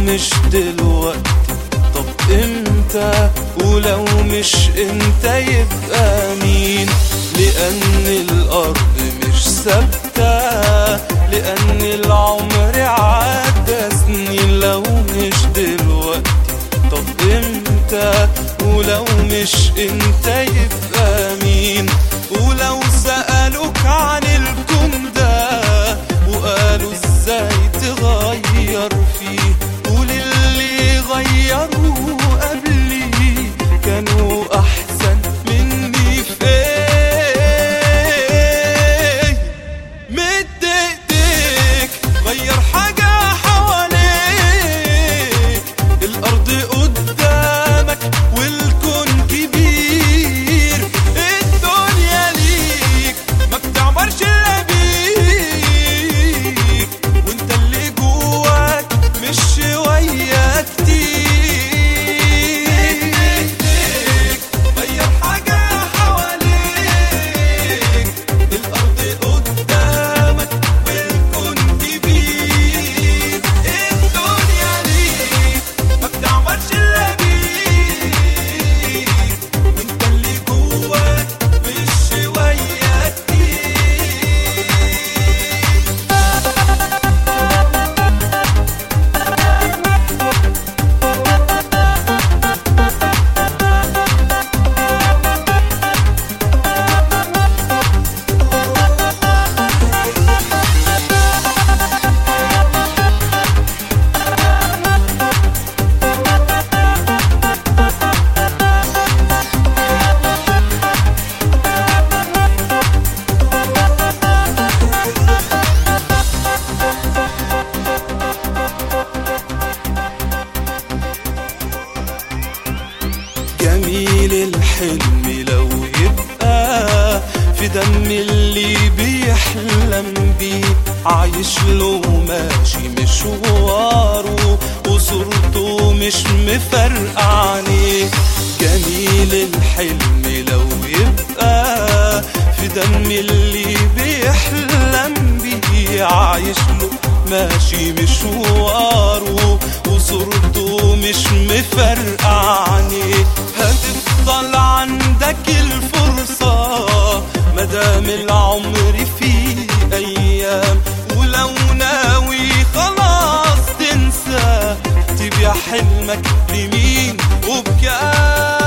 مش دلوقتي طب امتى ولو مش انت يبقى مين لان الارض مش ثابته لان العمر عدى سنين لو مش دلوقتي طب امتى ولو مش انت يبقى مين ولو سألوك عن الكون ده وقالوا ازاي تغير فيه قول اللي غيروا قبلي كانوا احسن مني في ايه مد ايديك غير حاجة حواليك الارض قدامك والكون كبير الدنيا ليك ما بتعمرش الا بيك وانت اللي جواك مش شوية كتير غير حاجة حواليك الأرض قدامك والكون كبير الدنيا ليك ما بتعمرش إلا بيك وانت اللي جواك مش شوية كتير جميل الحلم لو يبقى في دم اللي بيحلم بيه عايش له ماشي مشواره وصورته مش مفرقة عينيه جميل الحلم لو يبقى في دم اللي بيحلم بيه عايش له ماشي مشواره وصورته مش مفرقة عينيه هتفضل عندك الفرصة مدام العمر فيه أيام ولو ناوي خلاص تنسى تبيع حلمك لمين وبكام